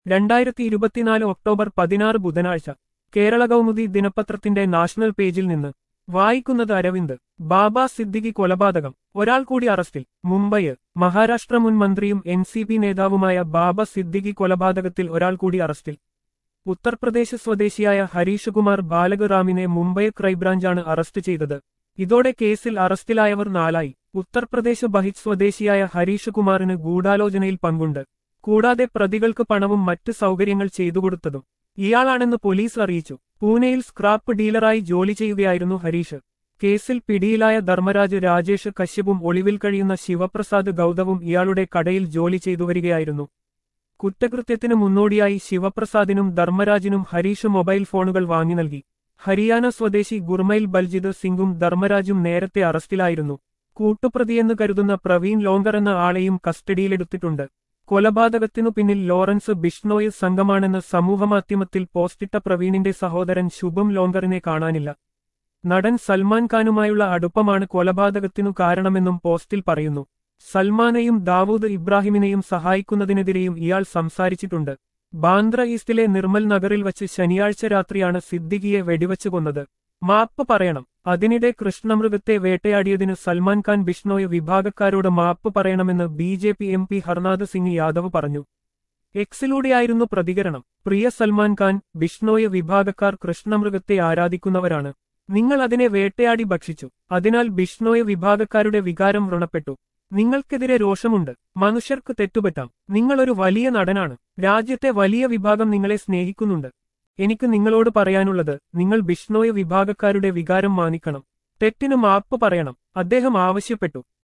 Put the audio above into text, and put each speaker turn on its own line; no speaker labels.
രണ്ടായിരത്തി ഇരുപത്തിനാല് ഒക്ടോബർ പതിനാറ് ബുധനാഴ്ച കേരള കൗമുദി ദിനപത്രത്തിന്റെ നാഷണൽ പേജിൽ നിന്ന് വായിക്കുന്നത് അരവിന്ദ് ബാബ സിദ്ദിഖി കൊലപാതകം ഒരാൾ കൂടി അറസ്റ്റിൽ മുംബൈ മഹാരാഷ്ട്ര മുൻ മന്ത്രിയും എൻ സി പി നേതാവുമായ ബാബ സിദ്ദിഖി കൊലപാതകത്തിൽ ഒരാൾ കൂടി അറസ്റ്റിൽ ഉത്തർപ്രദേശ് സ്വദേശിയായ ഹരീഷ് കുമാർ ബാലകറാമിനെ മുംബൈ ക്രൈംബ്രാഞ്ചാണ് അറസ്റ്റ് ചെയ്തത് ഇതോടെ കേസിൽ അറസ്റ്റിലായവർ നാലായി ഉത്തർപ്രദേശ് ബഹിത് സ്വദേശിയായ ഹരീഷ് കുമാറിന് ഗൂഢാലോചനയിൽ പങ്കുണ്ട് കൂടാതെ പ്രതികൾക്ക് പണവും മറ്റ് സൗകര്യങ്ങൾ ചെയ്തുകൊടുത്തതും ഇയാളാണെന്ന് പോലീസ് അറിയിച്ചു പൂനെയിൽ സ്ക്രാപ്പ് ഡീലറായി ജോലി ചെയ്യുകയായിരുന്നു ഹരീഷ് കേസിൽ പിടിയിലായ ധർമ്മരാജ് രാജേഷ് കശ്യപും ഒളിവിൽ കഴിയുന്ന ശിവപ്രസാദ് ഗൗതവും ഇയാളുടെ കടയിൽ ജോലി ചെയ്തുവരികയായിരുന്നു കുറ്റകൃത്യത്തിന് മുന്നോടിയായി ശിവപ്രസാദിനും ധർമ്മരാജിനും ഹരീഷ് മൊബൈൽ ഫോണുകൾ വാങ്ങി നൽകി ഹരിയാന സ്വദേശി ഗുർമൈൽ ബൽജിത് സിംഗും ധർമ്മരാജും നേരത്തെ അറസ്റ്റിലായിരുന്നു കൂട്ടുപ്രതിയെന്ന് കരുതുന്ന പ്രവീൺ ലോങ്കർ എന്ന ആളെയും കസ്റ്റഡിയിലെടുത്തിട്ടുണ്ട് കൊലപാതകത്തിനു പിന്നിൽ ലോറൻസ് ബിഷ്ണോയ് സംഘമാണെന്ന് സമൂഹമാധ്യമത്തിൽ പോസ്റ്റിട്ട പ്രവീണിന്റെ സഹോദരൻ ശുഭം ലോങ്കറിനെ കാണാനില്ല നടൻ സൽമാൻ ഖാനുമായുള്ള അടുപ്പമാണ് കൊലപാതകത്തിനു കാരണമെന്നും പോസ്റ്റിൽ പറയുന്നു സൽമാനെയും ദാവൂദ് ഇബ്രാഹിമിനെയും സഹായിക്കുന്നതിനെതിരെയും ഇയാൾ സംസാരിച്ചിട്ടുണ്ട് ബാന്ദ്ര ഈസ്റ്റിലെ നിർമ്മൽ നഗറിൽ വച്ച് ശനിയാഴ്ച രാത്രിയാണ് സിദ്ദിഖിയെ വെടിവച്ചു കൊന്നത് മാപ്പ് പറയണം അതിനിടെ കൃഷ്ണമൃഗത്തെ വേട്ടയാടിയതിന് സൽമാൻ ഖാൻ ബിഷ്ണോയ് വിഭാഗക്കാരോട് മാപ്പ് പറയണമെന്ന് B J P M P Harnath Singh Yadav പറഞ്ഞു എക്സിലൂടെയായിരുന്നു പ്രതികരണം പ്രിയ സൽമാൻ ഖാൻ ബിഷ്ണോയ് വിഭാഗക്കാർ കൃഷ്ണമൃഗത്തെ ആരാധിക്കുന്നവരാണ് നിങ്ങൾ അതിനെ വേട്ടയാടി ഭക്ഷിച്ചു അതിനാൽ ബിഷ്ണോയ് വിഭാഗക്കാരുടെ വികാരം വ്രണപ്പെട്ടു നിങ്ങൾക്കെതിരെ രോഷമുണ്ട് മനുഷ്യർക്ക് തെറ്റുപറ്റാം നിങ്ങളൊരു വലിയ നടനാണ് രാജ്യത്തെ വലിയ വിഭാഗം നിങ്ങളെ സ്നേഹിക്കുന്നുണ്ട് എനിക്ക് നിങ്ങളോട് പറയാനുള്ളത് നിങ്ങൾ ബിഷ്ണോയ് വിഭാഗക്കാരുടെ വികാരം മാനിക്കണം തെറ്റിന് മാപ്പ് പറയണം അദ്ദേഹം ആവശ്യപ്പെട്ടു